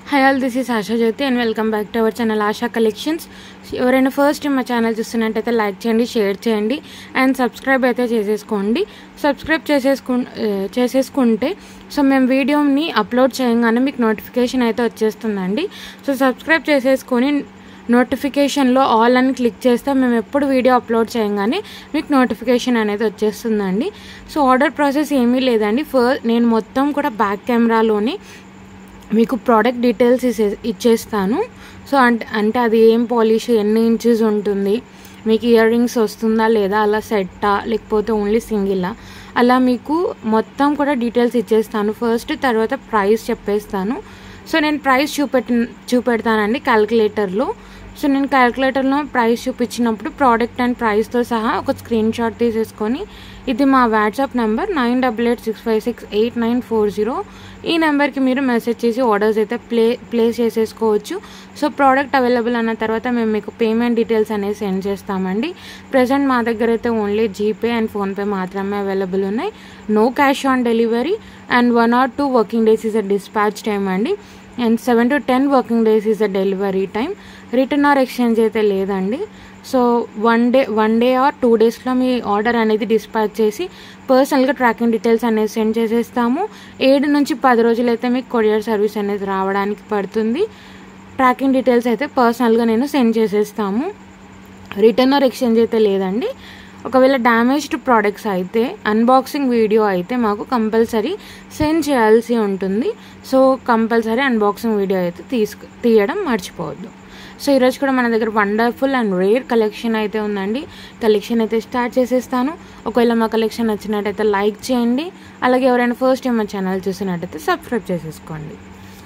high all this is Asha Jyothi and welcome back to our channel Asha collections ఎవరైనా first time మా channel చూస్తున్నట్టయితే like చేయండి share చేయండి and subscribe అయితే చేసేసుకోండి సబ్స్క్రైబ్ చేసేసుకు చేసేసుకుంటే సో మేము వీడియోని అప్లోడ్ చేయగానే మీకు నోటిఫికేషన్ అయితే వచ్చేస్తుందండి సో సబ్స్క్రైబ్ చేసేసుకొని నోటిఫికేషన్లో ఆల్ అని క్లిక్ చేస్తే మేము ఎప్పుడు వీడియో అప్లోడ్ చేయగానే మీకు నోటిఫికేషన్ అనేది వచ్చేస్తుందండి సో ఆర్డర్ ప్రాసెస్ ఏమీ లేదండి ఫస్ట్ నేను మొత్తం కూడా బ్యాక్ కెమెరాలోని మీకు ప్రోడక్ట్ డీటెయిల్స్ ఇచ్చే ఇచ్చేస్తాను సో అంటే అంటే అది ఏం పాలిష్ ఎన్ని ఇంచెస్ ఉంటుంది మీకు ఇయర్ రింగ్స్ వస్తుందా లేదా అలా సెట్టా లేకపోతే ఓన్లీ సింగిలా అలా మీకు మొత్తం కూడా డీటెయిల్స్ ఇచ్చేస్తాను ఫస్ట్ తర్వాత ప్రైస్ చెప్పేస్తాను సో నేను ప్రైస్ చూపెట్టి చూపెడతానండి క్యాలిక్యులేటర్లో సో నేను క్యాలిక్యులేటర్లో ప్రైస్ చూపించినప్పుడు ప్రోడక్ట్ అండ్ ప్రైస్తో సహా ఒక స్క్రీన్ షాట్ తీసేసుకొని ఇది మా WhatsApp number nine double eight six five six eight nine four zero ఈ నెంబర్కి మీరు మెసేజ్ చేసి ఆర్డర్స్ అయితే ప్లే ప్లేస్ చేసేసుకోవచ్చు సో ప్రోడక్ట్ అవైలబుల్ అన్న తర్వాత మేము మీకు పేమెంట్ డీటెయిల్స్ అనేది సెండ్ చేస్తామండి ప్రజెంట్ మా దగ్గర అయితే ఓన్లీ జీపే అండ్ ఫోన్పే మాత్రమే అవైలబుల్ ఉన్నాయి no cash on delivery and one or two working days is a dispatch time అండి and seven to ten working days is the delivery time return or exchange అయితే లేదండి so one day one day or two డేస్లో మీ order అనేది dispatch చేసి పర్సనల్గా tracking details అనేది send చేసేస్తాము ఏడు నుంచి పది రోజులు అయితే మీకు కొరియర్ సర్వీస్ అనేది రావడానికి పడుతుంది ట్రాకింగ్ డీటెయిల్స్ అయితే పర్సనల్గా నేను సెండ్ చేసేస్తాము రిటర్న్ ఆర్ ఎక్స్చేంజ్ అయితే లేదండి ఒకవేళ డ్యామేజ్డ్ ప్రోడక్ట్స్ అయితే అన్బాక్సింగ్ వీడియో అయితే మాకు కంపల్సరీ సెండ్ చేయాల్సి ఉంటుంది సో కంపల్సరీ అన్బాక్సింగ్ వీడియో అయితే తీసుకు తీయడం మర్చిపోవద్దు సో ఈరోజు కూడా మన దగ్గర వండర్ఫుల్ అండ్ రేర్ కలెక్షన్ అయితే ఉందండి కలెక్షన్ అయితే స్టార్ట్ చేసేస్తాను ఒకవేళ మా కలెక్షన్ నచ్చినట్టయితే లైక్ చేయండి అలాగే ఎవరైనా ఫస్ట్ టైం మా ఛానల్ చూసినట్టయితే సబ్స్క్రైబ్ చేసేసుకోండి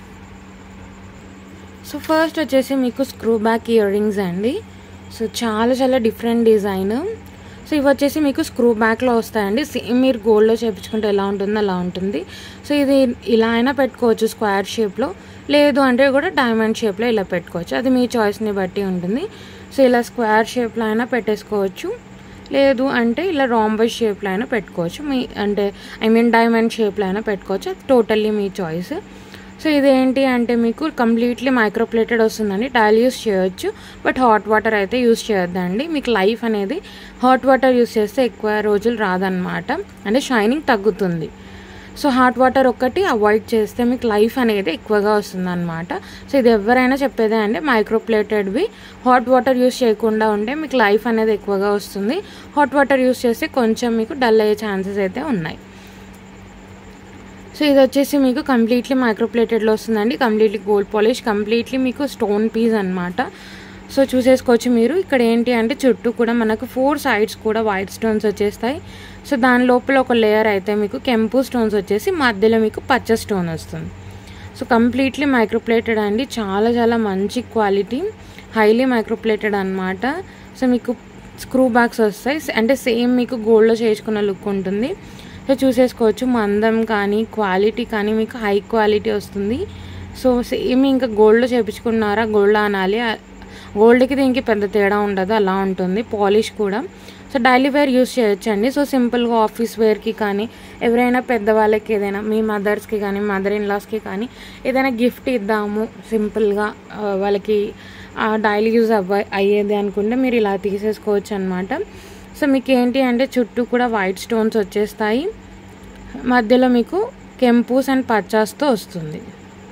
సో ఫస్ట్ వచ్చేసి మీకు స్క్రూ బ్యాక్ ఇయర్ రింగ్స్ అండి సో చాలా చాలా డిఫరెంట్ డిజైన్ సో ఇవి వచ్చేసి మీకు స్క్రూ బ్యాక్లో వస్తాయండి సేమ్ మీరు గోల్డ్లో చేయించుకుంటే ఎలా ఉంటుందో అలా ఉంటుంది సో ఇది ఇలా అయినా పెట్టుకోవచ్చు స్క్వేర్ షేప్లో లేదు అంటే కూడా డైమండ్ షేప్లో ఇలా పెట్టుకోవచ్చు అది మీ చాయిస్ని బట్టి ఉంటుంది సో ఇలా స్క్వేర్ షేప్లో అయినా పెట్టేసుకోవచ్చు లేదు అంటే ఇలా రాంబస్ షేప్లో అయినా పెట్టుకోవచ్చు మీ అంటే ఐ మీన్ డైమండ్ షేప్లో అయినా పెట్టుకోవచ్చు అది టోటల్లీ మీ చాయిస్ సో ఇదేంటి అంటే మీకు కంప్లీట్లీ మైక్రోప్లేటెడ్ వస్తుందండి డైల్ యూస్ చేయొచ్చు బట్ హాట్ వాటర్ అయితే యూస్ చేయొద్దండి మీకు లైఫ్ అనేది హాట్ వాటర్ యూస్ చేస్తే ఎక్కువ రోజులు రాదనమాట అంటే షైనింగ్ తగ్గుతుంది సో హాట్ వాటర్ ఒక్కటి అవాయిడ్ చేస్తే మీకు లైఫ్ అనేది ఎక్కువగా వస్తుంది అనమాట సో ఇది ఎవరైనా చెప్పేదే అండి మైక్రోప్లేటెడ్వి హాట్ వాటర్ యూస్ చేయకుండా ఉంటే మీకు లైఫ్ అనేది ఎక్కువగా వస్తుంది హాట్ వాటర్ యూస్ చేస్తే కొంచెం మీకు డల్ అయ్యే ఛాన్సెస్ అయితే ఉన్నాయి సో ఇది వచ్చేసి మీకు కంప్లీట్లీ మైక్రోప్లేటెడ్లో వస్తుందండి కంప్లీట్లీ గోల్డ్ పాలిష్ కంప్లీట్లీ మీకు స్టోన్ పీస్ అనమాట సో చూసేసుకోవచ్చు మీరు ఇక్కడ ఏంటి అంటే చుట్టూ కూడా మనకు ఫోర్ సైడ్స్ కూడా వైట్ స్టోన్స్ వచ్చేస్తాయి సో దాని లోపల ఒక లేయర్ అయితే మీకు కెంపు స్టోన్స్ వచ్చేసి మధ్యలో మీకు పచ్చ స్టోన్ వస్తుంది సో కంప్లీట్లీ మైక్రోప్లేటెడ్ అండి చాలా చాలా మంచి క్వాలిటీ హైలీ మైక్రోప్లేటెడ్ అనమాట సో మీకు స్క్రూ బ్యాగ్స్ వస్తాయి అంటే సేమ్ మీకు గోల్డ్లో చేసుకున్న లుక్ ఉంటుంది సో చూసేసుకోవచ్చు మందం కానీ క్వాలిటీ కానీ మీకు హై క్వాలిటీ వస్తుంది సో సేమ్ ఇంకా గోల్డ్లో చేపించుకున్నారా గోల్డ్ అనాలి గోల్డ్కి దీనికి పెద్ద తేడా ఉండదు అలా ఉంటుంది పాలిష్ కూడా సో డైలీ వేర్ యూస్ చేయొచ్చండి సో సింపుల్గా ఆఫీస్ వేర్కి కానీ ఎవరైనా పెద్దవాళ్ళకి ఏదైనా మీ మదర్స్కి కానీ మదర్ ఇన్ లాస్కి కానీ ఏదైనా గిఫ్ట్ ఇద్దాము సింపుల్గా వాళ్ళకి డైలీ యూజ్ అవ్వ అయ్యేది అనుకుంటే మీరు ఇలా తీసేసుకోవచ్చు అనమాట సో మీకు ఏంటి అంటే చుట్టూ కూడా వైట్ స్టోన్స్ వచ్చేస్తాయి మధ్యలో మీకు కెంపూస్ అండ్ పచ్చాస్తో వస్తుంది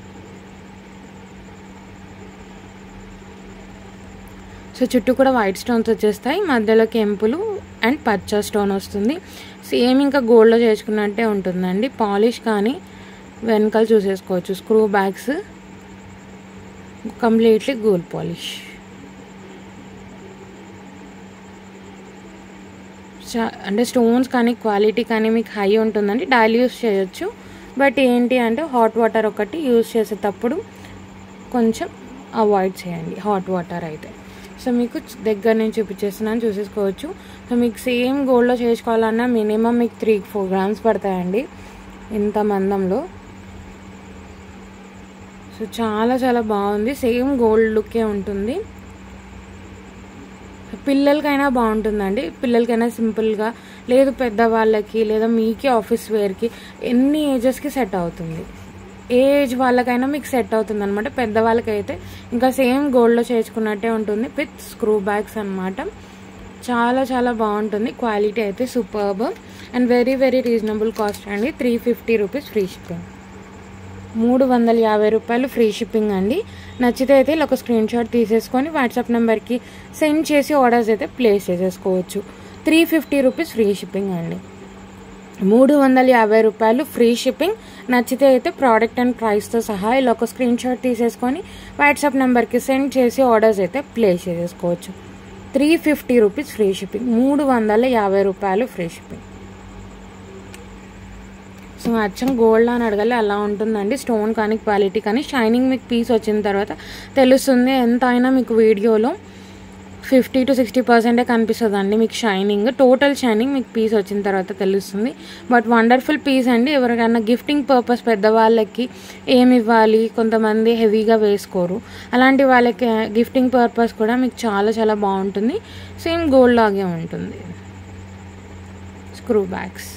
సో చుట్టూ కూడా వైట్ స్టోన్స్ వచ్చేస్తాయి మధ్యలో కెంపులు అండ్ పచ్చ స్టోన్ వస్తుంది సేమ్ ఇంకా గోల్డ్లో చేసుకున్నట్టే ఉంటుందండి పాలిష్ కానీ వెనకాల చూసేసుకోవచ్చు screw backs completely gold polish అంటే స్టోన్స్ కానీ క్వాలిటీ కానీ మీకు హై ఉంటుందండి డైలీ యూస్ చేయొచ్చు బట్ ఏంటి అంటే హాట్ వాటర్ ఒకటి యూస్ చేసేటప్పుడు కొంచెం అవాయిడ్ చేయండి హాట్ వాటర్ అయితే సో మీకు దగ్గర నుంచి చూపించేస్తున్నాను చూసేసుకోవచ్చు సో మీకు సేమ్ గోల్డ్లో చేసుకోవాలన్నా మినిమం మీకు త్రీ ఫోర్ గ్రామ్స్ పడతాయండి ఇంత మందంలో సో చాలా చాలా బాగుంది సేమ్ గోల్డ్ లుక్కే ఉంటుంది పిల్లలకైనా బాగుంటుందండి పిల్లలకైనా సింపుల్గా లేదు పెద్దవాళ్ళకి లేదా మీకే ఆఫీస్ వేర్కి ఎన్ని ఏజెస్కి సెట్ అవుతుంది ఏ ఏజ్ వాళ్ళకైనా మీకు సెట్ అవుతుంది అనమాట పెద్దవాళ్ళకైతే ఇంకా సేమ్ గోల్డ్లో చేర్చుకున్నట్టే ఉంటుంది విత్ స్క్రూ బ్యాగ్స్ అనమాట చాలా చాలా బాగుంటుంది క్వాలిటీ అయితే superb and very very reasonable cost అండి three fifty rupees free shipping మూడు వందల యాభై రూపాయలు ఫ్రీ షిప్పింగ్ అండి నచ్చితే అయితే ఇలా ఒక స్క్రీన్ షాట్ తీసేసుకొని వాట్సాప్ నెంబర్కి సెండ్ చేసి ఆర్డర్స్ అయితే ప్లేస్ చేసేసుకోవచ్చు three fifty rupees free shipping అండి మూడు వందల యాభై రూపాయలు ఫ్రీ షిప్పింగ్ నచ్చితే అయితే ప్రోడక్ట్ అండ్ ప్రైస్తో సహా ఇలా ఒక స్క్రీన్ షాట్ తీసేసుకొని వాట్సాప్ నెంబర్కి సెండ్ చేసి ఆర్డర్స్ అయితే ప్లేస్ చేసేసుకోవచ్చు three fifty rupees free shipping మూడు వందల యాభై రూపాయలు ఫ్రీ షిప్పింగ్ సో అచ్చం గోల్డ్ అని అడగాలి అలా ఉంటుందండి స్టోన్ కానీ క్వాలిటీ కానీ షైనింగ్ మీకు పీస్ వచ్చిన తర్వాత తెలుస్తుంది ఎంత అయినా మీకు వీడియోలో ఫిఫ్టీ టు సిక్స్టీ పర్సెంటే కనిపిస్తుంది అండి మీకు షైనింగ్ టోటల్ షైనింగ్ మీకు పీస్ వచ్చిన తర్వాత తెలుస్తుంది బట్ వండర్ఫుల్ పీస్ అండి ఎవరికైనా గిఫ్టింగ్ పర్పస్ పెద్దవాళ్ళకి ఏమి ఇవ్వాలి కొంతమంది హెవీగా వేసుకోరు అలాంటి వాళ్ళకి గిఫ్టింగ్ పర్పస్ కూడా మీకు చాలా చాలా బాగుంటుంది సేమ్ గోల్డ్ లాగే ఉంటుంది స్క్రూ బ్యాగ్స్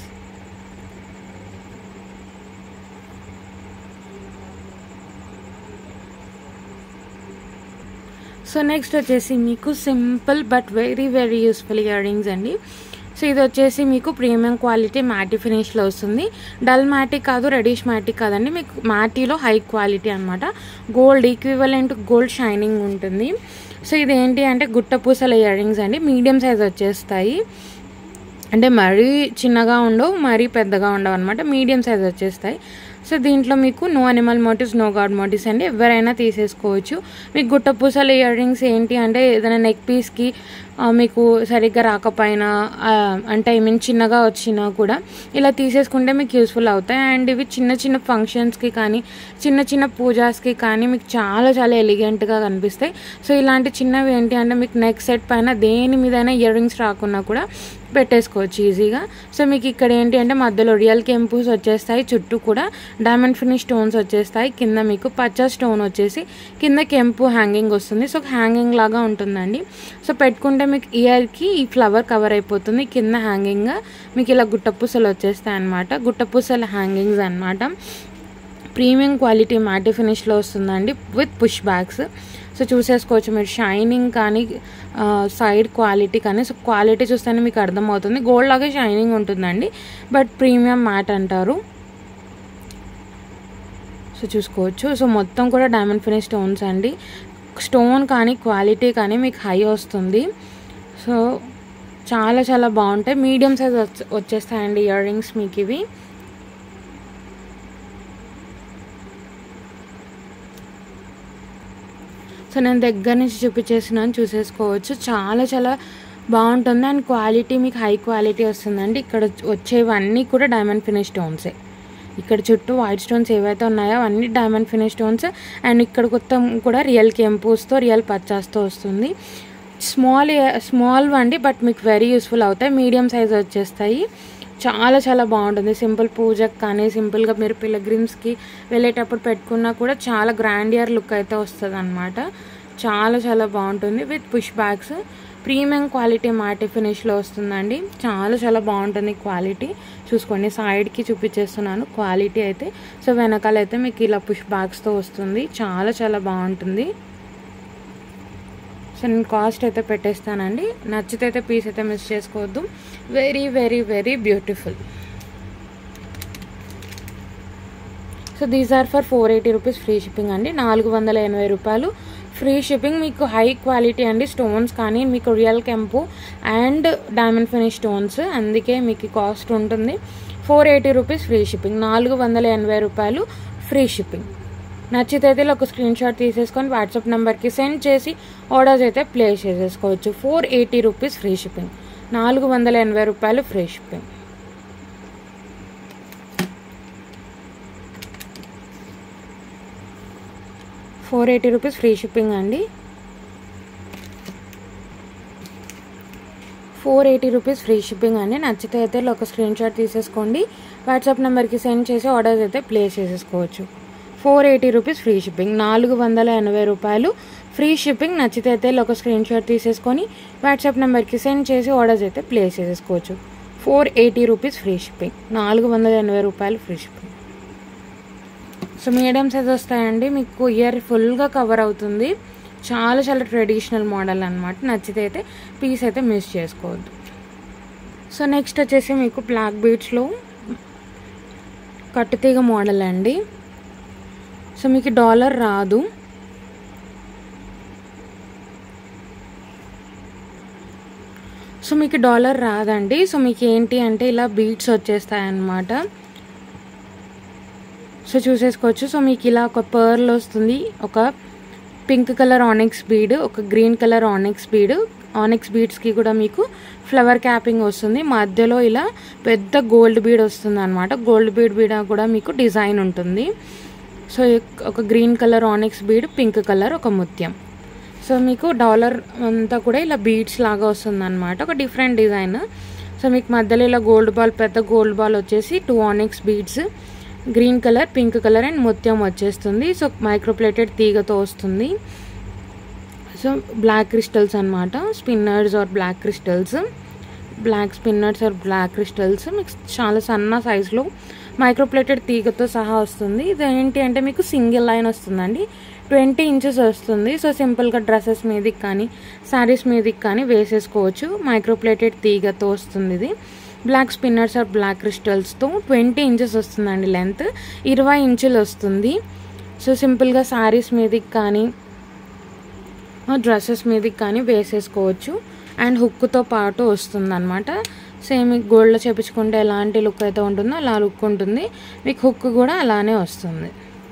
సో నెక్స్ట్ వచ్చేసి మీకు simple but very very useful earrings అండి సో ఇది వచ్చేసి మీకు ప్రీమియం క్వాలిటీ మ్యాటీ ఫినిష్లో వస్తుంది డల్ మ్యాటీ కాదు రెడిష్ మ్యాటీ కాదండి మీకు మ్యాటీలో హై క్వాలిటీ అనమాట గోల్డ్ ఈక్వివలెంట్ గోల్డ్ షైనింగ్ ఉంటుంది సో ఇది ఏంటి అంటే గుట్టపూసల ఇయర్ రింగ్స్ అండి మీడియం సైజ్ వచ్చేస్తాయి అంటే మరీ చిన్నగా ఉండవు మరీ పెద్దగా ఉండవు అనమాట మీడియం సైజ్ వచ్చేస్తాయి సో దీంట్లో మీకు no animal motifs no god motifs అండి ఎవరైనా తీసేసుకోవచ్చు మీకు గుట్టపూసల ఇయర్ రింగ్స్ ఏంటి అంటే ఏదైనా నెక్ పీస్కి మీకు సరిగ్గా రాకపోయినా అంటే ఐ మీన్ చిన్నగా వచ్చినా కూడా ఇలా తీసేసుకుంటే మీకు యూస్ఫుల్ అవుతాయి అండ్ ఇవి చిన్న చిన్న ఫంక్షన్స్కి కానీ చిన్న చిన్న పూజాస్కి కానీ మీకు చాలా చాలా ఎలిగెంట్గా కనిపిస్తాయి సో ఇలాంటి చిన్నవి ఏంటి అంటే మీకు నెక్ సెట్ పైన దేని మీదైనా ఇయర్ రింగ్స్ రాకున్నా కూడా పెట్టేసుకోవచ్చు ఈజీగా సో మీకు ఇక్కడ ఏంటి అంటే మధ్యలో రియల్ కెంపూస్ వచ్చేస్తాయి చుట్టూ కూడా డైమండ్ ఫినిష్ స్టోన్స్ వచ్చేస్తాయి కింద మీకు పచ్చ స్టోన్ వచ్చేసి కింద కెంపు హ్యాంగింగ్ వస్తుంది సో హ్యాంగింగ్ లాగా ఉంటుందండి సో పెట్టుకుంటే మీకు ఇయర్కి ఈ ఫ్లవర్ కవర్ అయిపోతుంది కింద హ్యాంగింగ్ మీకు ఇలా గుట్టపూసలు వచ్చేస్తాయి అనమాట గుట్టపూసల హ్యాంగింగ్స్ అనమాట ప్రీమియం క్వాలిటీ మ్యాటి ఫినిష్లో వస్తుందండి విత్ పుష్ బ్యాగ్స్ సో చూసేసుకోవచ్చు మీరు షైనింగ్ కానీ సైడ్ క్వాలిటీ కానీ సో క్వాలిటీ చూస్తేనే మీకు అర్థమవుతుంది గోల్డ్ లాగే షైనింగ్ ఉంటుందండి బట్ ప్రీమియం మ్యాట్ అంటారు సో చూసుకోవచ్చు సో మొత్తం కూడా డైమండ్ ఫినిష్ స్టోన్స్ అండి స్టోన్ కానీ క్వాలిటీ కానీ మీకు హై వస్తుంది సో చాలా చాలా బాగుంటాయి మీడియం సైజ్ వచ్చేస్తాయండి ఇయర్ రింగ్స్ మీకు ఇవి సో నేను దగ్గర నుంచి చూపించేసినాను చూసేసుకోవచ్చు చాలా చాలా బాగుంటుంది అండ్ క్వాలిటీ మీకు హై క్వాలిటీ వస్తుందండి ఇక్కడ వచ్చేవన్నీ కూడా డైమండ్ ఫినిష్ స్టోన్సే ఇక్కడ చుట్టూ వైట్ స్టోన్స్ ఏవైతే ఉన్నాయో అవన్నీ డైమండ్ ఫినిష్ స్టోన్స్ అండ్ ఇక్కడ మొత్తం కూడా రియల్ కెంపూస్తో రియల్ పచ్చాస్తో వస్తుంది స్మాల్ స్మాల్ వండి బట్ మీకు వెరీ యూస్ఫుల్ అవుతాయి మీడియం సైజ్ వచ్చేస్తాయి చాలా చాలా బాగుంటుంది సింపుల్ పూజకి కానీ సింపుల్గా మీరు పిల్లగ్రిమ్స్కి వెళ్ళేటప్పుడు పెట్టుకున్నా కూడా చాలా గ్రాండియర్ లుక్ అయితే వస్తుంది అనమాట చాలా చాలా బాగుంటుంది with push backs premium quality matte ఫినిష్లో వస్తుందండి చాలా చాలా బాగుంటుంది క్వాలిటీ చూసుకోండి సైడ్కి చూపించేస్తున్నాను క్వాలిటీ అయితే సో వెనకాల అయితే మీకు ఇలా పుష్ బ్యాగ్స్తో వస్తుంది చాలా చాలా బాగుంటుంది సో నేను కాస్ట్ అయితే పెట్టేస్తానండి నచ్చితే అయితే పీస్ అయితే మిస్ చేసుకోవద్దు very very very beautiful so these are for four eighty rupees free shipping అండి నాలుగు వందల ఎనభై రూపాయలు ఫ్రీ షిప్పింగ్ మీకు హై క్వాలిటీ అండి స్టోన్స్ కానీ మీకు రియల్ కెంపు అండ్ డైమండ్ ఫినిష్ స్టోన్స్ అందుకే మీకు కాస్ట్ ఉంటుంది four eighty rupees free shipping నాలుగు వందల ఎనభై రూపాయలు ఫ్రీ షిప్పింగ్ నచ్చితే అయితే ఒక స్క్రీన్ షాట్ తీసేసుకొని వాట్సాప్ నెంబర్కి సెండ్ చేసి ఆర్డర్స్ అయితే ప్లేస్ చేసేసుకోవచ్చు four eighty rupees free shipping నాలుగు వందల ఎనభై రూపాయలు free shipping four eighty rupees free shipping అండి four eighty rupees free shipping అండి నచ్చితే అయితే ఒక స్క్రీన్ షాట్ తీసేసుకోండి వాట్సాప్ నెంబర్కి సెండ్ చేసి ఆర్డర్స్ అయితే ప్లేస్ చేసేసుకోవచ్చు four eighty rupees free shipping నాలుగు వందల ఎనభై రూపాయలు ఫ్రీ షిప్పింగ్ నచ్చితే అయితే ఒక స్క్రీన్ షాట్ తీసేసుకొని వాట్సాప్ నెంబర్కి సెండ్ చేసి ఆర్డర్స్ అయితే ప్లేస్ చేసేసుకోవచ్చు four eighty rupees free shipping నాలుగు వందల ఎనభై రూపాయలు free shipping so medium size వస్తాయండి మీకు ఇయర్ ఫుల్గా కవర్ అవుతుంది చాలా చాలా ట్రెడిషనల్ మోడల్ అనమాట నచ్చితే అయితే పీస్ అయితే మిస్ చేసుకోవద్దు సో నెక్స్ట్ వచ్చేసి మీకు బ్లాక్ బీట్స్లో కట్టుతీగ మోడల్ అండి సో మీకు డాలర్ రాదు సో మీకు డాలర్ రాదండి సో మీకు ఏంటి అంటే ఇలా బీట్స్ వచ్చేస్తాయి అన్నమాట సో చూసేసుకోవచ్చు సో మీకు ఇలా ఒక పర్ల్ వస్తుంది ఒక పింక్ కలర్ ఆనిక్స్ బీడ్ ఒక green colour onyx bead onyx బీడ్స్కి కూడా మీకు ఫ్లవర్ క్యాపింగ్ వస్తుంది మధ్యలో ఇలా పెద్ద గోల్డ్ బీడ్ వస్తుంది అనమాట గోల్డ్ బీడ్ బీడ్ కూడా మీకు డిజైన్ ఉంటుంది సో ఒక green colour onyx bead pink colour ఒక ముత్యం సో మీకు డాలర్ అంతా కూడా ఇలా బీడ్స్ లాగా వస్తుంది అనమాట ఒక డిఫరెంట్ డిజైన్ సో మీకు మధ్యలో ఇలా గోల్డ్ బాల్ పెద్ద గోల్డ్ బాల్ వచ్చేసి two onyx beads green colour pink colour and ముత్యం వచ్చేస్తుంది సో మైక్రోప్లేటెడ్ తీగతో వస్తుంది సో బ్లాక్ క్రిస్టల్స్ అనమాట spinners or black crystals black spinners or black crystals మీకు చాలా సన్న సైజులో మైక్రోప్లేటెడ్ తీగతో సహా వస్తుంది ఇది ఏంటి అంటే మీకు సింగిల్ లైన్ వస్తుందండి ట్వంటీ ఇంచెస్ వస్తుంది సో సింపుల్గా డ్రెస్సెస్ మీదకి కానీ శారీస్ మీదకి కానీ వేసేసుకోవచ్చు మైక్రోప్లేటెడ్ తీగతో వస్తుంది ఇది బ్లాక్ స్పిన్నర్స్ ఆర్ బ్లాక్ క్రిస్టల్స్తో ట్వంటీ ఇంచెస్ వస్తుందండి లెంత్ ఇరవై ఇంచులు వస్తుంది సో సింపుల్గా శారీస్ మీదకి కానీ డ్రెస్సెస్ మీదకి కానీ వేసేసుకోవచ్చు అండ్ హుక్తో పాటు వస్తుంది అనమాట సేమ్ మీకు గోల్డ్లో చేపించుకుంటే ఎలాంటి లుక్ అయితే ఉంటుందో అలా లుక్ ఉంటుంది మీకు హుక్ కూడా అలానే వస్తుంది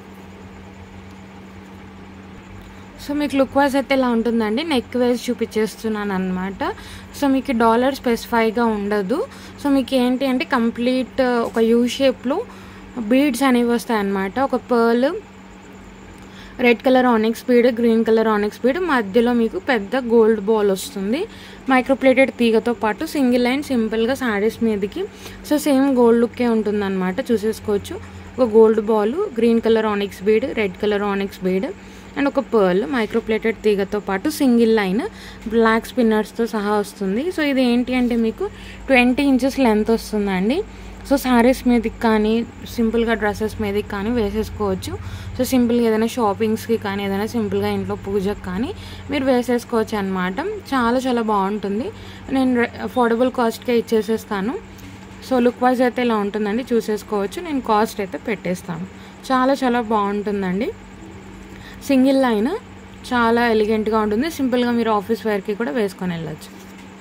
సో మీకు లుక్ వైజ్ అయితే ఇలా ఉంటుందండి నెక్ వైజ్ చూపించేస్తున్నాను అనమాట సో మీకు డాలర్ స్పెసిఫైగా ఉండదు సో మీకు ఏంటి అంటే కంప్లీట్ ఒక యూ షేప్లో బీడ్స్ అనేవి వస్తాయి అన్నమాట ఒక pearl red colour onyx bead green colour onyx bead మధ్యలో మీకు పెద్ద గోల్డ్ బాల్ వస్తుంది మైక్రోప్లేటెడ్ తీగతో పాటు సింగిల్ లైన్ సింపుల్గా శారీస్ మీదకి సో సేమ్ గోల్డ్ లుక్కే ఉంటుంది అనమాట చూసేసుకోవచ్చు ఒక gold ball green colour onyx bead red colour onyx bead and ఒక పర్ల్ మైక్రోప్లేటెడ్ తీగతో పాటు సింగిల్ లైన్ బ్లాక్ స్పిన్నర్స్తో సహా వస్తుంది సో ఇది ఏంటి అంటే మీకు ట్వంటీ ఇంచెస్ లెంత్ వస్తుందండి సో శారీస్ మీదకి కానీ సింపుల్గా డ్రెస్సెస్ మీదకి కానీ వేసేసుకోవచ్చు సో సింపుల్గా ఏదైనా షాపింగ్స్కి కానీ ఏదైనా సింపుల్గా ఇంట్లో పూజకి కానీ మీరు వేసేసుకోవచ్చు అనమాట చాలా చాలా బాగుంటుంది నేను అఫోర్డబుల్ కాస్ట్కే ఇచ్చేసేస్తాను సో లుక్ వైజ్ అయితే ఇలా ఉంటుందండి చూసేసుకోవచ్చు నేను కాస్ట్ అయితే పెట్టేస్తాను చాలా చాలా బాగుంటుందండి సింగిల్ లైన్ చాలా ఎలిగెంట్గా ఉంటుంది సింపుల్గా మీరు ఆఫీస్ వేర్కి కూడా వేసుకొని వెళ్ళచ్చు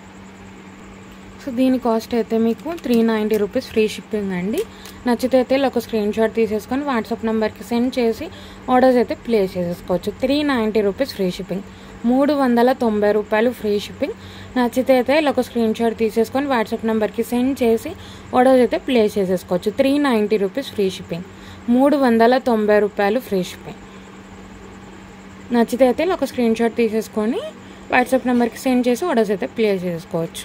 సో దీని కాస్ట్ అయితే మీకు three ninety rupees free shipping అండి నచ్చితే అయితే ఇలా ఒక స్క్రీన్ షాట్ తీసేసుకొని వాట్సాప్ నెంబర్కి సెండ్ చేసి ఆర్డర్స్ అయితే ప్లేస్ చేసేసుకోవచ్చు three ninety rupees free shipping మూడు వందల తొంభై రూపాయలు ఫ్రీ షిప్పింగ్ నచ్చితే అయితే ఇలా ఒక స్క్రీన్ షాట్ తీసేసుకొని వాట్సాప్ నెంబర్కి సెండ్ చేసి ఆర్డర్స్ అయితే ప్లేస్ చేసేసుకోవచ్చు three ninety rupees free shipping మూడు వందల తొంభై రూపాయలు ఫ్రీ షిప్పింగ్ నచ్చితే అయితే ఇలా ఒక స్క్రీన్ షాట్ తీసేసుకొని వాట్సాప్ నెంబర్కి సెండ్ చేసి ఆర్డర్స్ అయితే ప్లేస్ చేసుకోవచ్చు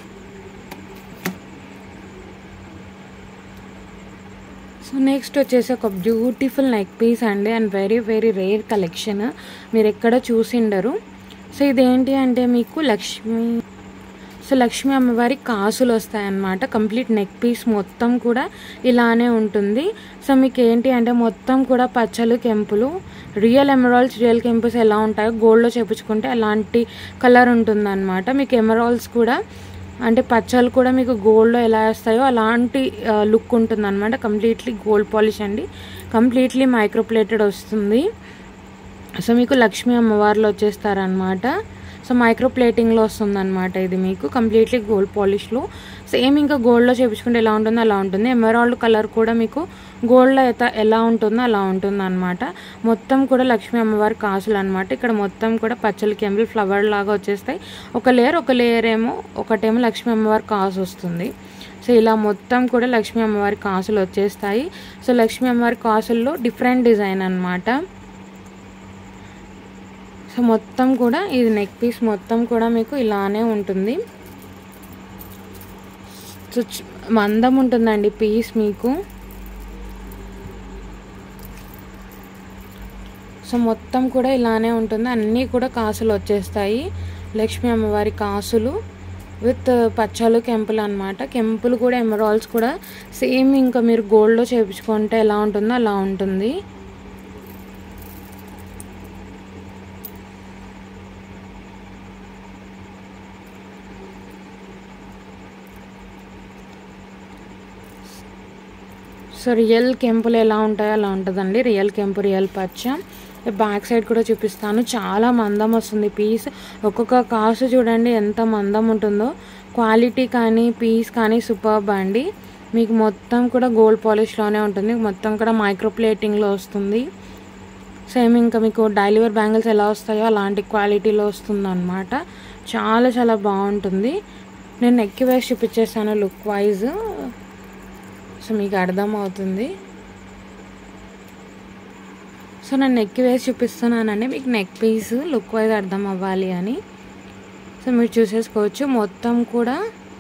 సో నెక్స్ట్ వచ్చేసి ఒక బ్యూటిఫుల్ నెక్ పీస్ అండి and very very rare collection మీరు ఎక్కడ చూసిండరు సో ఇదేంటి అంటే మీకు లక్ష్మి సో లక్ష్మీ అమ్మవారి కాసులు వస్తాయన్నమాట కంప్లీట్ నెక్ పీస్ మొత్తం కూడా ఇలానే ఉంటుంది సో మీకు ఏంటి అంటే మొత్తం కూడా పచ్చలు కెంపులు రియల్ ఎమరాల్స్ రియల్ కెంపుస్ ఎలా ఉంటాయో గోల్డ్లో చేపించుకుంటే అలాంటి కలర్ ఉంటుందన్నమాట మీకు ఎమరాల్స్ కూడా అంటే పచ్చలు కూడా మీకు గోల్డ్లో ఎలా వేస్తాయో అలాంటి లుక్ ఉంటుంది అనమాట కంప్లీట్లీ గోల్డ్ పాలిష్ అండి కంప్లీట్లీ మైక్రోప్లేటెడ్ వస్తుంది సో మీకు లక్ష్మీ అమ్మవార్లు వచ్చేస్తారనమాట సో మైక్రో ప్లేటింగ్లో వస్తుంది అనమాట ఇది మీకు కంప్లీట్లీ గోల్డ్ పాలిష్లో సేమ్ ఇంకా గోల్డ్లో చేపించుకుంటే ఎలా ఉంటుందో అలా ఉంటుంది ఎమరాల్డ్ కలర్ కూడా మీకు గోల్డ్లో అయితే ఎలా ఉంటుందో అలా ఉంటుంది అనమాట మొత్తం కూడా లక్ష్మీ అమ్మవారి కాసులు అనమాట ఇక్కడ మొత్తం కూడా పచ్చలు కెంపులు ఫ్లవర్ లాగా వచ్చేస్తాయి ఒక లేయర్ ఒక లేయర్ ఏమో ఒకటేమో లక్ష్మీ అమ్మవారి కాసు వస్తుంది సో ఇలా మొత్తం కూడా లక్ష్మీ అమ్మవారి కాసులు వచ్చేస్తాయి సో లక్ష్మీ అమ్మవారి కాసుల్లో డిఫరెంట్ డిజైన్ అనమాట సో మొత్తం కూడా ఇది నెక్ పీస్ మొత్తం కూడా మీకు ఇలానే ఉంటుంది సో చ- మందం ఉంటుందండి పీస్ మీకు సో మొత్తం కూడా ఇలానే ఉంటుంది అన్నీ కూడా కాసులు వచ్చేస్తాయి లక్ష్మీ అమ్మవారి కాసులు విత్ పచ్చలు కెంపులు అనమాట కెంపులు కూడా ఎమరాల్స్ కూడా సేమ్ ఇంకా మీరు గోల్డ్లో చేపించుకుంటే ఎలా ఉంటుందో అలా ఉంటుంది సో రియల్ కెంపులు ఎలా ఉంటాయో అలా ఉంటుందండి రియల్ కెంపు రియల్ పచ్చ బ్యాక్ సైడ్ కూడా చూపిస్తాను చాలా మందం వస్తుంది పీస్ ఒక్కొక్క కాసు చూడండి ఎంత మందం ఉంటుందో క్వాలిటీ కానీ పీస్ కానీ సూపర్బ్ అండి మీకు మొత్తం కూడా గోల్డ్ పాలిష్లోనే ఉంటుంది మొత్తం కూడా మైక్రో ప్లేటింగ్లో వస్తుంది సేమ్ ఇంకా మీకు డైలీ వేర్ బ్యాంగిల్స్ ఎలా వస్తాయో అలాంటి క్వాలిటీలో వస్తుంది అనమాట చాలా చాలా బాగుంటుంది నేను నెక్కి వేసి చూపించేస్తాను లుక్ వైజ్ సో మీకు అర్థమవుతుంది సో నేను నెక్ వేసి చూపిస్తున్నానండి మీకు నెక్ పీస్ లుక్ వైజ్ అర్థం అవ్వాలి అని సో మీరు చూసేసుకోవచ్చు మొత్తం కూడా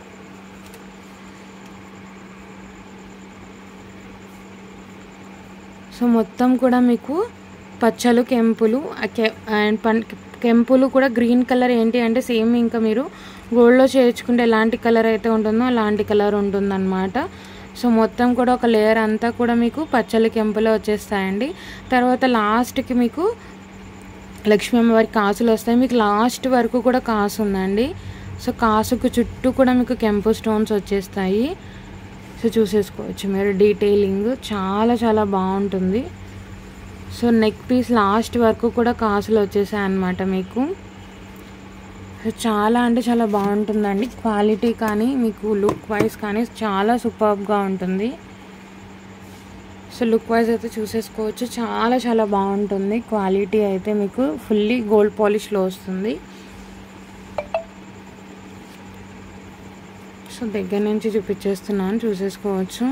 సో మొత్తం కూడా మీకు పచ్చలు కెంపులు అండ్ పన్ కెంపులు కూడా గ్రీన్ కలర్ ఏంటి అంటే సేమ్ ఇంకా మీరు గోల్డ్లో చేర్చుకుంటే ఎలాంటి కలర్ అయితే ఉంటుందో అలాంటి కలర్ ఉంటుందన్నమాట సో మొత్తం కూడా ఒక లేయర్ అంతా కూడా మీకు పచ్చలి కెంపులో వచ్చేస్తాయండి తర్వాత లాస్ట్కి మీకు లక్ష్మీ అమ్మవారి కాసులు వస్తాయి మీకు లాస్ట్ వరకు కూడా కాసు ఉందండి సో కాసుకు చుట్టూ కూడా మీకు కెంపు స్టోన్స్ వచ్చేస్తాయి సో చూసేసుకోవచ్చు మీరు డీటెయిలింగ్ చాలా చాలా బాగుంటుంది సో నెక్ పీస్ లాస్ట్ వరకు కూడా కాసులు వచ్చేసాయి అన్నమాట మీకు సో చాలా అంటే చాలా బాగుంటుందండి క్వాలిటీ కానీ మీకు లుక్ వైజ్ కానీ చాలా సూపర్గా ఉంటుంది సో లుక్ వైజ్ అయితే చూసేసుకోవచ్చు చాలా చాలా బాగుంటుంది క్వాలిటీ అయితే మీకు ఫుల్లీ గోల్డ్ పాలిష్లో వస్తుంది సో దగ్గర నుంచి చూపించేస్తున్నాను చూసేసుకోవచ్చు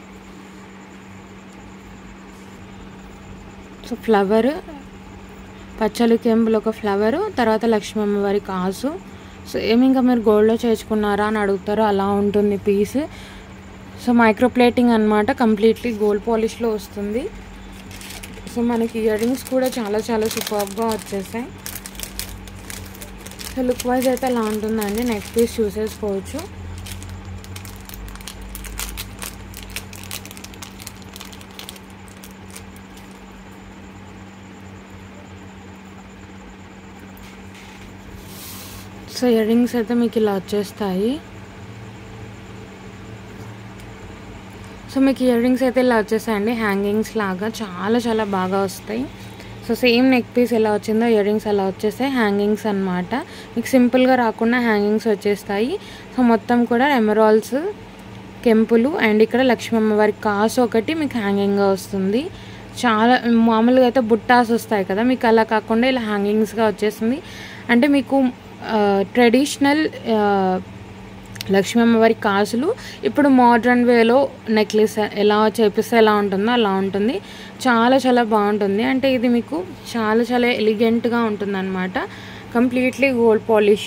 సో ఫ్లవర్ పచ్చలు కెంపులు ఒక ఫ్లవరు తర్వాత లక్ష్మీ అమ్మవారి కాసు సో ఏమి ఇంకా మీరు గోల్డ్లో చేర్చుకున్నారా అని అడుగుతారు అలా ఉంటుంది పీస్ సో మైక్రో ప్లేటింగ్ అనమాట కంప్లీట్లీ గోల్డ్ పాలిష్లో వస్తుంది సో మనకి ఇయర్ రింగ్స్ కూడా చాలా చాలా సూపర్గా వచ్చేసాయి సో లుక్ వైజ్ అయితే అలా ఉంటుందండి నెక్స్ట్ పీస్ చూసేసుకోవచ్చు సో ఇయర్ రింగ్స్ అయితే మీకు ఇలా వచ్చేస్తాయి సో మీకు ఇయర్ రింగ్స్ అయితే ఇలా వచ్చేసాయండి హ్యాంగింగ్స్ లాగా చాలా చాలా బాగా వస్తాయి సో సేమ్ నెక్ పీస్ ఎలా వచ్చిందో ఇయర్ రింగ్స్ అలా వచ్చేస్తాయి హ్యాంగింగ్స్ అనమాట మీకు సింపుల్గా రాకుండా హ్యాంగింగ్స్ వచ్చేస్తాయి సో మొత్తం కూడా ఎమరాల్స్ కెంపులు అండ్ ఇక్కడ లక్ష్మీ అమ్మవారి కాసు ఒకటి మీకు హ్యాంగింగ్గా వస్తుంది చాలా మామూలుగా అయితే బుట్టాస్ వస్తాయి కదా మీకు అలా కాకుండా ఇలా హ్యాంగింగ్స్గా వచ్చేస్తుంది అంటే మీకు ట్రెడిషనల్ లక్ష్మీ అమ్మవారి కాసులు ఇప్పుడు మోడ్రన్ వేలో నెక్లెస్ ఎలా చేపిస్తే ఎలా ఉంటుందో అలా ఉంటుంది చాలా చాలా బాగుంటుంది అంటే ఇది మీకు చాలా చాలా ఎలిగెంట్గా ఉంటుంది అనమాట కంప్లీట్లీ గోల్డ్ పాలిష్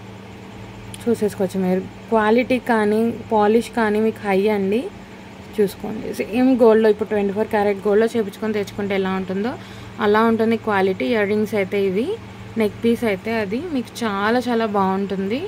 చూసేసుకోవచ్చు మీరు క్వాలిటీ కానీ పాలిష్ కానీ మీకు హై అండి చూసుకోండి సేమ్ గోల్డ్లో ఇప్పుడు ట్వంటీ ఫోర్ క్యారెట్ గోల్డ్లో చేపించుకొని తెచ్చుకుంటే ఎలా ఉంటుందో అలా ఉంటుంది క్వాలిటీ ఇయర్ రింగ్స్ అయితే ఇవి నెక్ పీస్ అయితే అది మీకు చాలా చాలా బాగుంటుంది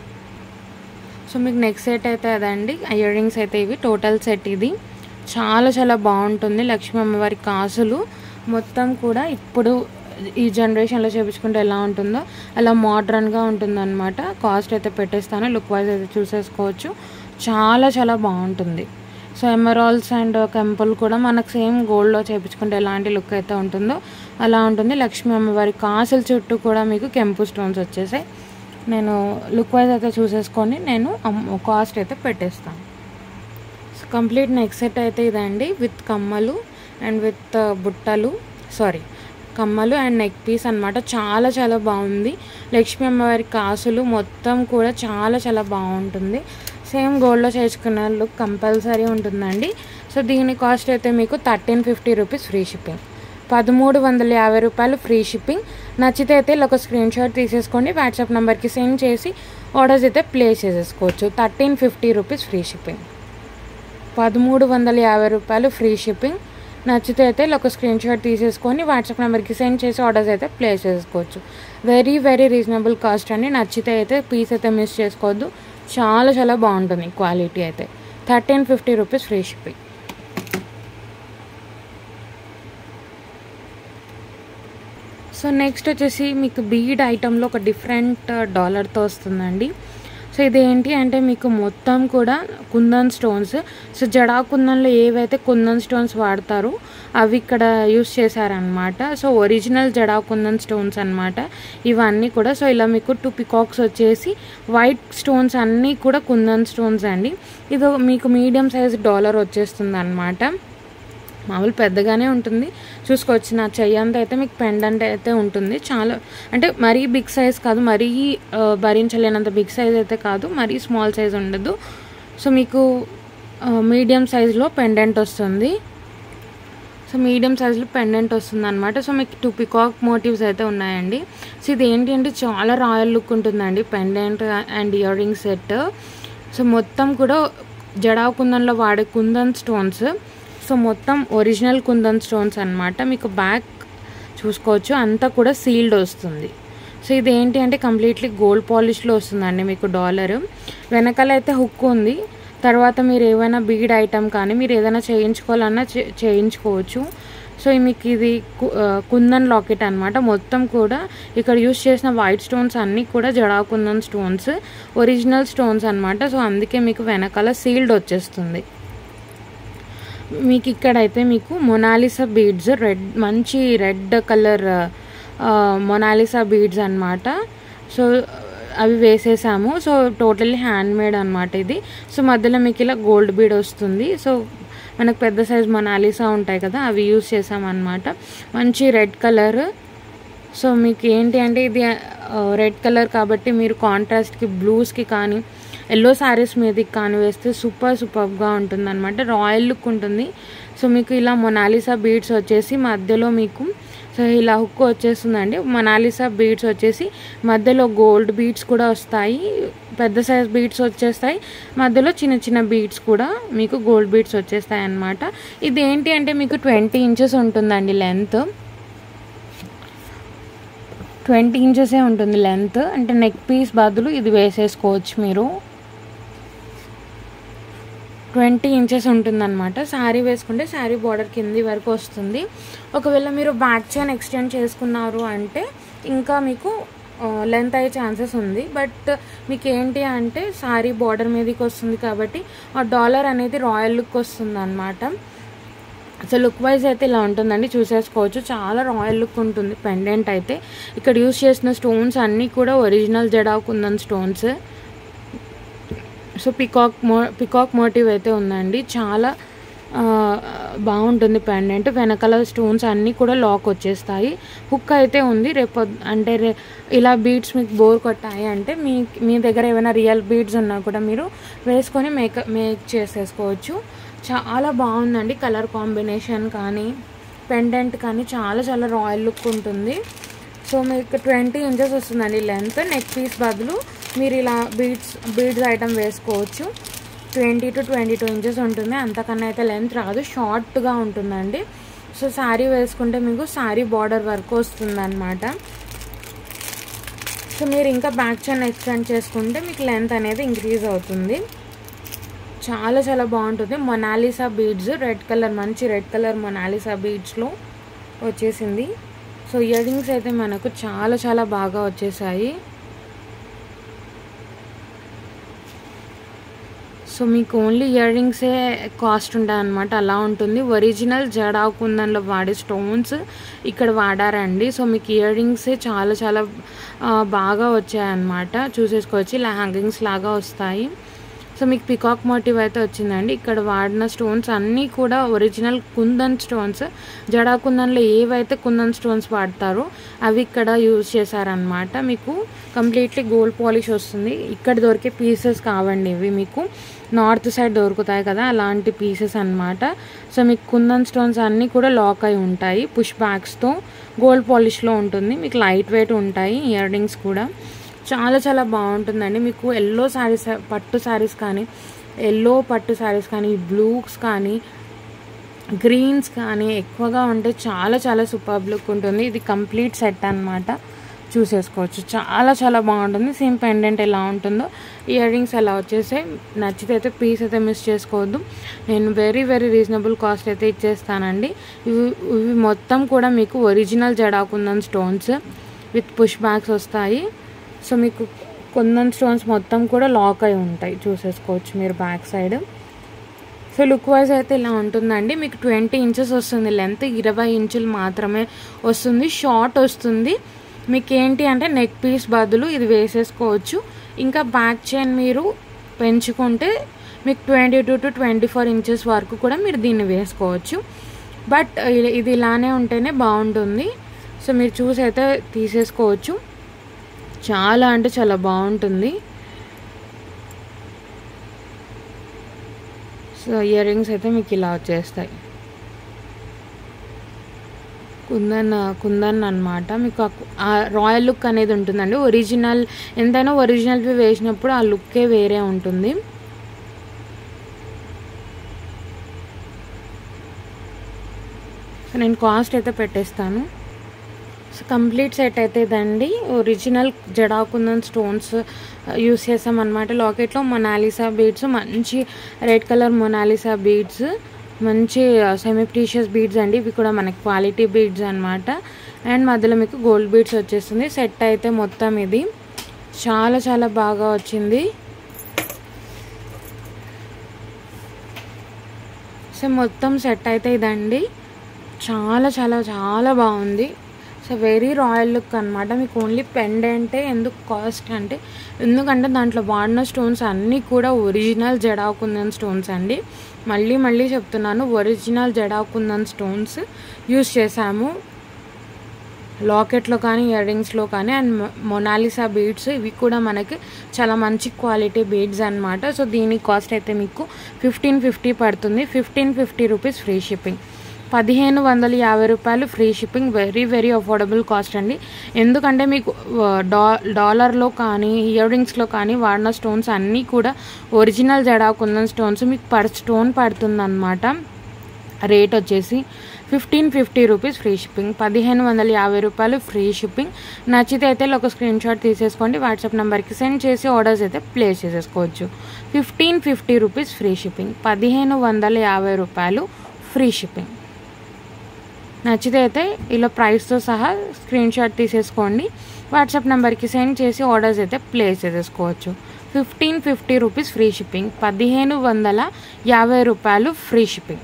సో మీకు నెక్ సెట్ అయితే అదండి ఇయర్ రింగ్స్ అయితే ఇవి టోటల్ సెట్ ఇది చాలా చాలా బాగుంటుంది లక్ష్మీ అమ్మవారి కాసులు మొత్తం కూడా ఇప్పుడు ఈ జనరేషన్లో చేపించుకుంటే ఎలా ఉంటుందో అలా మోడ్రన్గా ఉంటుందన్నమాట కాస్ట్ అయితే పెట్టేస్తాను లుక్ వైజ్ అయితే చూసేసుకోవచ్చు చాలా చాలా బాగుంటుంది సో ఎమరాల్స్ అండ్ కెంపుల్ కూడా మనకు సేమ్ గోల్డ్లో చేపించుకుంటే ఎలాంటి లుక్ అయితే ఉంటుందో అలా ఉంటుంది లక్ష్మీ అమ్మవారి కాసుల చుట్టూ కూడా మీకు కెంపు స్టోన్స్ వచ్చేసాయి నేను లుక్ వైజ్ అయితే చూసేసుకొని నేను కాస్ట్ అయితే పెట్టేస్తాను సో కంప్లీట్ నెక్ సెట్ అయితే ఇదండి విత్ కమ్మలు అండ్ విత్ బుట్టలు సారీ కమ్మలు అండ్ నెక్ పీస్ అనమాట చాలా చాలా బాగుంది లక్ష్మీ అమ్మవారి కాసులు మొత్తం కూడా చాలా చాలా బాగుంటుంది సేమ్ గోల్డ్లో చేసుకున్న లుక్ కంపల్సరీ ఉంటుందండి సో దీని కాస్ట్ అయితే మీకు thirteen fifty rupees free shipping పదమూడు వందల యాభై రూపాయలు ఫ్రీ షిప్పింగ్ నచ్చితే అయితే ఇలా ఒక స్క్రీన్ షాట్ తీసేసుకోండి వాట్సాప్ నెంబర్కి సెండ్ చేసి ఆర్డర్స్ అయితే ప్లేస్ చేసేసుకోవచ్చు thirteen fifty rupees free shipping పదమూడు వందల యాభై రూపాయలు ఫ్రీ షిప్పింగ్ నచ్చితే అయితే ఇలా ఒక స్క్రీన్ షాట్ తీసేసుకొని వాట్సాప్ నెంబర్కి సెండ్ చేసి ఆర్డర్స్ అయితే ప్లేస్ చేసుకోవచ్చు వెరీ వెరీ రీజనబుల్ కాస్ట్ అండి నచ్చితే అయితే పీస్ అయితే మిస్ చేసుకోవద్దు చాలా చాలా బాగుంటుంది క్వాలిటీ అయితే thirteen fifty rupees free shipping so next వచ్చేసి మీకు బీడ్ ఐటెంలో ఒక డిఫరెంట్ డాలర్తో వస్తుందండి సో సో ఇదేంటి అంటే మీకు మొత్తం కూడా కుందన్ స్టోన్స్ సో జడా కుందన్లో ఏవైతే కుందన్ స్టోన్స్ వాడతారో అవి ఇక్కడ యూస్ చేశారనమాట so original jada kundan stones అనమాట ఇవన్నీ కూడా సో ఇలా మీకు టూ పికాక్స్ వచ్చేసి వైట్ స్టోన్స్ అన్నీ కూడా కుందన్ స్టోన్స్ అండి ఇది మీకు మీడియం సైజ్ డాలర్ వచ్చేస్తుంది అనమాట మామూలు పెద్దగానే ఉంటుంది చూసుకోవచ్చు నా చెయ్యి అంతా అయితే మీకు పెండెంట్ అయితే ఉంటుంది చాలా అంటే మరీ బిగ్ సైజ్ కాదు మరీ ఆ, భరించలేనంత బిగ్ సైజ్ అయితే కాదు మరీ స్మాల్ సైజ్ ఉండదు సో మీకు మీడియం సైజులో పెండెంట్ వస్తుంది సో మీడియం సైజులో పెండెంట్ వస్తుంది అనమాట సో మీకు టూ పికాక్ మోటివ్స్ అయితే ఉన్నాయండి సో ఇది ఏంటి అంటే చాలా రాయల్ లుక్ ఉంటుందండి pendant and earring set so మొత్తం కూడా జడా కుందన్లో వాడే కుందన్ స్టోన్స్ సో మొత్తం ఒరిజినల్ కుందన్ స్టోన్స్ అన్నమాట మీకు బ్యాక్ చూసుకోవచ్చు అంతా కూడా సీల్డ్ వస్తుంది సో ఇది ఏంటి అంటే కంప్లీట్లీ గోల్డ్ పాలిష్లో వస్తుందండి మీకు డాలర్ వెనకాల అయితే హుక్ ఉంది తర్వాత మీరు ఏమైనా బీడ్ ఐటమ్ కానీ మీరు ఏదైనా చేయించుకోవాలన్నా చే- చేయించుకోవచ్చు సో ఈ మీకు ఇది కు- ఆ, కుందన్ లాకెట్ అనమాట మొత్తం కూడా ఇక్కడ యూస్ చేసిన వైట్ స్టోన్స్ అన్నీ కూడా jada kundan stones original stones అనమాట సో అందుకే మీకు వెనకాల సీల్డ్ వచ్చేస్తుంది మీకు ఇక్కడైతే మీకు మొనాలిసా బీడ్స్ రెడ్ మంచి రెడ్ కలర్ మొనాలిసా బీడ్స్ అన్నమాట సో అవి వేసేసాము సో టోటల్లీ హ్యాండ్ మేడ్ అనమాట ఇది సో మధ్యలో మీకు ఇలా గోల్డ్ బీడ్ వస్తుంది సో మనకు పెద్ద సైజ్ మొనాలిసా ఉంటాయి కదా అవి యూస్ చేసామన్నమాట మంచి రెడ్ కలర్ సో మీకు ఏంటి అంటే ఇది రెడ్ కలర్ కాబట్టి మీరు కాంట్రాస్ట్కి బ్లూస్కి కానీ ఎల్లో శారీస్ మీదకి కానీ వేస్తే సూపర్ సూపర్గా ఉంటుంది అనమాట రాయల్ లుక్ ఉంటుంది సో మీకు ఇలా మొనాలిసా బీడ్స్ వచ్చేసి మధ్యలో మీకు సో ఇలా హుక్ వచ్చేస్తుందండి మొనాలిసా బీడ్స్ వచ్చేసి మధ్యలో గోల్డ్ బీడ్స్ కూడా వస్తాయి పెద్ద సైజ్ బీడ్స్ వచ్చేస్తాయి మధ్యలో చిన్న చిన్న బీడ్స్ కూడా మీకు గోల్డ్ బీడ్స్ వచ్చేస్తాయి అన్నమాట ఇది ఏంటి అంటే మీకు ట్వంటీ ఇంచెస్ ఉంటుందండి లెంత్ ట్వంటీ ఇంచెసే ఉంటుంది లెంత్ అంటే నెక్ పీస్ బదులు ఇది వేసేసుకోవచ్చు మీరు ట్వంటీ ఇంచెస్ ఉంటుందన్నమాట శారీ వేసుకుంటే శారీ బార్డర్ కింది వరకు వస్తుంది ఒకవేళ మీరు బ్యాక్ చైన్ ఎక్స్టెండ్ చేసుకున్నారు అంటే ఇంకా మీకు లెంత్ అయ్యే ఛాన్సెస్ ఉంది బట్ మీకు ఏంటి అంటే శారీ బార్డర్ మీదకి వస్తుంది కాబట్టి ఆ డాలర్ అనేది రాయల్ లుక్ వస్తుంది అనమాట సో లుక్ వైజ్ అయితే ఇలా ఉంటుందండి చూసేసుకోవచ్చు చాలా రాయల్ లుక్ ఉంటుంది పెండెంట్ అయితే ఇక్కడ యూస్ చేసిన స్టోన్స్ అన్నీ కూడా original jada kundan stones so peacock మో పికాక్ మోటివ్ అయితే ఉందండి చాలా ఆ, బాగుంటుంది పెండెంట్ వెనకాల స్టోన్స్ అన్నీ కూడా లాక్ వచ్చేస్తాయి హుక్ అయితే ఉంది రేపు అంటే రే ఇలా బీడ్స్ మీకు బోర్ కొట్టాయి అంటే మీ మీ దగ్గర ఏమైనా రియల్ బీడ్స్ ఉన్నా కూడా మీరు వేసుకొని మేక మేక్ చేసేసుకోవచ్చు చాలా బాగుందండి కలర్ కాంబినేషన్ కానీ పెండెంట్ కానీ చాలా చాలా రాయల్ లుక్ ఉంటుంది సో మీకు ట్వంటీ ఇంచెస్ వస్తుందండి లెంత్ నెక్ పీస్ బదులు మీరు ఇలా బీడ్స్ బీడ్స్ ఐటమ్ వేసుకోవచ్చు twenty to twenty two inches ఉంటుంది అంతకన్నా అయితే లెంత్ రాదు షార్ట్గా ఉంటుందండి సో శారీ వేసుకుంటే మీకు శారీ బార్డర్ వరకు వస్తుంది అనమాట సో మీరు ఇంకా బ్యాక్ చైన్ ఎక్స్టెండ్ చేసుకుంటే మీకు లెంత్ అనేది ఇంక్రీజ్ అవుతుంది చాలా చాలా బాగుంటుంది మొనాలిసా బీడ్స్ రెడ్ కలర్ మంచి రెడ్ కలర్ మొనాలిసా బీడ్స్లో వచ్చేసింది సో ఇయర్ రింగ్స్ అయితే మనకు చాలా చాలా బాగా వచ్చేసాయి సో మీకు ఓన్లీ ఇయర్ రింగ్సే కాస్ట్ ఉంటాయి అనమాట అలా ఉంటుంది ఒరిజినల్ జడా కుందన్లో వాడే స్టోన్స్ ఇక్కడ వాడారండి సో మీకు ఇయర్ రింగ్సే చాలా చాలా ఆ, బాగా వచ్చాయన్నమాట చూసేసుకోవచ్చు ఇలా హ్యాంగింగ్స్ లాగా వస్తాయి సో మీకు పికాక్ మోటివ్ అయితే వచ్చిందండి ఇక్కడ వాడిన స్టోన్స్ అన్నీ కూడా ఒరిజినల్ కుందన్ స్టోన్స్ జడా కుందన్లో ఏవైతే కుందన్ స్టోన్స్ వాడతారో అవి ఇక్కడ యూజ్ చేశారనమాట మీకు కంప్లీట్లీ గోల్డ్ పాలిష్ వస్తుంది ఇక్కడ దొరికే పీసెస్ కావండి ఇవి మీకు నార్త్ సైడ్ దొరుకుతాయి కదా అలాంటి పీసెస్ అన్నమాట సో మీకు కుందన్ స్టోన్స్ అన్నీ కూడా లాక్ అయి ఉంటాయి పుష్ బ్యాగ్స్తో గోల్డ్ పాలిష్లో ఉంటుంది మీకు లైట్ వెయిట్ ఉంటాయి ఇయర్ రింగ్స్ కూడా చాలా చాలా బాగుంటుందండి మీకు ఎల్లో శారీస్ పట్టు శారీస్ కానీ ఎల్లో పట్టు శారీస్ కానీ బ్లూస్ కానీ గ్రీన్స్ కానీ ఎక్కువగా ఉంటే చాలా చాలా సూపర్ లుక్ ఉంటుంది ఇది కంప్లీట్ సెట్ అన్నమాట చూసేసుకోవచ్చు చాలా చాలా బాగుంటుంది సేమ్ పెండెంట్ ఎలా ఉంటుందో ఇయర్ రింగ్స్ ఎలా వచ్చేసాయి నచ్చితే అయితే పీస్ అయితే మిస్ చేసుకోవద్దు నేను వెరీ వెరీ రీజనబుల్ కాస్ట్ అయితే ఇచ్చేస్తానండి ఇవి ఇవి మొత్తం కూడా మీకు ఒరిజినల్ జడాకుందని స్టోన్స్ విత్ పుష్ బ్యాగ్స్ వస్తాయి సో మీకు కుందన్ స్టోన్స్ మొత్తం కూడా లాక్ అయి ఉంటాయి చూసేసుకోవచ్చు మీరు back side so look wise అయితే ఇలా ఉంటుందండి మీకు ట్వంటీ ఇంచెస్ వస్తుంది లెంత్ ఇరవై ఇంచులు మాత్రమే వస్తుంది షార్ట్ వస్తుంది మీకు ఏంటి అంటే నెక్ పీస్ బదులు ఇది వేసేసుకోవచ్చు ఇంకా బ్యాక్ చైన్ మీరు పెంచుకుంటే మీకు twenty two to twenty four inches వరకు కూడా మీరు దీన్ని వేసుకోవచ్చు బట్ ఇది ఇలానే ఉంటేనే బాగుంటుంది సో మీరు చూసి అయితే తీసేసుకోవచ్చు చాలా అంటే చాలా బాగుంటుంది సో ఇయర్ రింగ్స్ అయితే మీకు ఇలా వచ్చేస్తాయి కుందన్ కుందన్ అనమాట మీకు ఆ రాయల్ లుక్ అనేది ఉంటుందండి ఒరిజినల్ ఎంతైనా ఒరిజినల్వి వేసినప్పుడు ఆ లుక్కే వేరే ఉంటుంది సో నేను కాస్ట్ అయితే పెట్టేస్తాను సో కంప్లీట్ సెట్ అయితే ఇదండి ఒరిజినల్ జడాకుందన్ స్టోన్స్ యూస్ చేసామన్నమాట లాకెట్లో మొనాలిసా బీడ్స్ మంచి రెడ్ కలర్ మొనాలిసా బీడ్స్ మంచి సెమీప్టీషియస్ బీడ్స్ అండి ఇవి కూడా మనకి క్వాలిటీ బీడ్స్ అనమాట అండ్ మధ్యలో మీకు గోల్డ్ బీడ్స్ వచ్చేస్తుంది సెట్ అయితే మొత్తం ఇది చాలా చాలా బాగా వచ్చింది సో మొత్తం సెట్ అయితే ఇదండి చాలా చాలా చాలా బాగుంది సో వెరీ రాయల్ లుక్ అనమాట మీకు ఓన్లీ పెండెంటే ఎందుకు కాస్ట్ అంటే ఎందుకంటే దాంట్లో వాడిన స్టోన్స్ అన్నీ కూడా ఒరిజినల్ జడాకుందన్ స్టోన్స్ అండి మళ్ళీ మళ్ళీ చెప్తున్నాను ఒరిజినల్ జడాకుందన్ స్టోన్స్ యూస్ చేసాము లాకెట్లో కానీ ఇయర్ రింగ్స్లో కానీ అండ్ మొనాలిసా బీడ్స్ ఇవి కూడా మనకి చాలా మంచి క్వాలిటీ బీడ్స్ అనమాట సో దీని కాస్ట్ అయితే మీకు ఫిఫ్టీన్ ఫిఫ్టీ పడుతుంది fifteen fifty rupees free shipping పదిహేను వందల యాభై రూపాయలు free shipping very very affordable cost అండి ఎందుకంటే మీకు డా డాలర్లో కానీ ఇయర్ రింగ్స్లో కానీ వాడిన స్టోన్స్ అన్నీ కూడా ఒరిజినల్ జడాకుందన్ స్టోన్స్ మీకు పర్ స్టోన్ పడుతుందన్నమాట రేట్ వచ్చేసి fifteen fifty rupees free shipping పదిహేను వందల యాభై రూపాయలు ఫ్రీ షిప్పింగ్ నచ్చితే అయితే ఒక స్క్రీన్ షాట్ తీసేసుకోండి వాట్సాప్ నెంబర్కి సెండ్ చేసి ఆర్డర్స్ అయితే ప్లేస్ చేసేసుకోవచ్చు fifteen fifty rupees free shipping పదిహేను వందల యాభై రూపాయలు ఫ్రీ షిప్పింగ్ నచ్చితే అయితే ఇలా ప్రైస్తో సహా స్క్రీన్ షాట్ తీసేసుకోండి వాట్సాప్ నెంబర్కి సెండ్ చేసి ఆర్డర్స్ అయితే ప్లేస్ చేసేసుకోవచ్చు fifteen fifty rupees free shipping పదిహేను వందల యాభై రూపాయలు ఫ్రీ షిప్పింగ్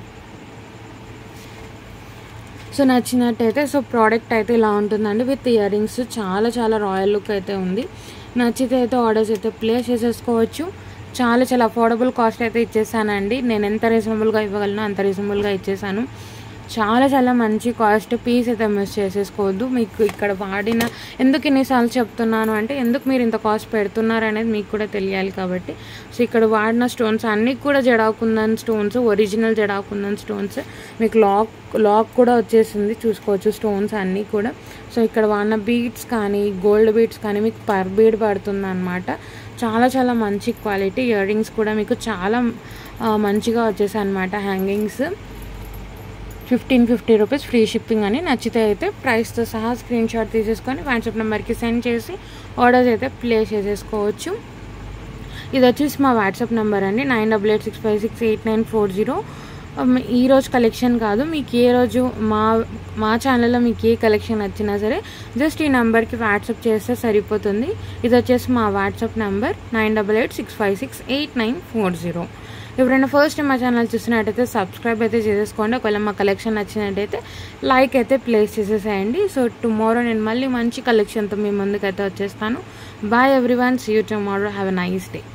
సో నచ్చినట్టయితే సో ప్రోడక్ట్ అయితే ఇలా ఉంటుందండి విత్ ఇయర్ రింగ్స్ చాలా చాలా రాయల్ లుక్ అయితే ఉంది నచ్చితే అయితే ఆర్డర్స్ అయితే ప్లేస్ చేసేసుకోవచ్చు చాలా చాలా అఫోర్డబుల్ కాస్ట్ అయితే ఇచ్చేసానండి నేను ఎంత రీజనబుల్గా ఇవ్వగలను అంత రీజనబుల్గా ఇచ్చేసాను చాలా చాలా మంచి కాస్ట్ పీస్ అయితే మిస్ చేసేసుకోవద్దు మీకు ఇక్కడ వాడిన ఎందుకు ఇన్నిసార్లు చెప్తున్నాను అంటే ఎందుకు మీరు ఇంత కాస్ట్ పెడుతున్నారు అనేది మీకు కూడా తెలియాలి కాబట్టి సో ఇక్కడ వాడిన స్టోన్స్ అన్నీ కూడా జడాకుందన్ స్టోన్స్ ఒరిజినల్ జడాకుందన్ స్టోన్స్ మీకు లాక్ లాక్ కూడా వచ్చేసింది చూసుకోవచ్చు స్టోన్స్ అన్నీ కూడా సో ఇక్కడ వాడిన బీడ్స్ కానీ గోల్డ్ బీడ్స్ కానీ మీకు పర్ బీడ్ పడుతుంది అనమాట చాలా చాలా మంచి క్వాలిటీ ఇయర్ రింగ్స్ కూడా మీకు చాలా మంచిగా వచ్చేసాయి అనమాట hangings fifteen fifty rupees free shipping అని నచ్చితే అయితే ప్రైస్తో సహా స్క్రీన్ షాట్ తీసేసుకొని వాట్సాప్ నెంబర్కి సెండ్ చేసి ఆర్డర్స్ అయితే ప్లేస్ చేసేసుకోవచ్చు ఇది వచ్చేసి మా వాట్సాప్ నెంబర్ అండి nine double eight six five six eight nine four zero ఈ రోజు కలెక్షన్ కాదు మీకు ఏ రోజు మా మా ఛానల్లో మీకు ఏ కలెక్షన్ వచ్చినా సరే జస్ట్ ఈ నెంబర్కి వాట్సాప్ చేస్తే సరిపోతుంది ఇది వచ్చేసి మా WhatsApp number nine double eight six five six eight nine four zero ఎవరైనా ఫస్ట్ టైం మా ఛానల్ చూసినట్టయితే సబ్స్క్రైబ్ అయితే చేసేసుకోండి ఒకవేళ మా కలెక్షన్ నచ్చినట్టయితే లైక్ అయితే ప్లేస్ చేసేసేయండి సో టుమారో నేను మళ్ళీ మంచి కలెక్షన్తో మీ ముందుకైతే వచ్చేస్తాను bye everyone see you tomorrow have a nice day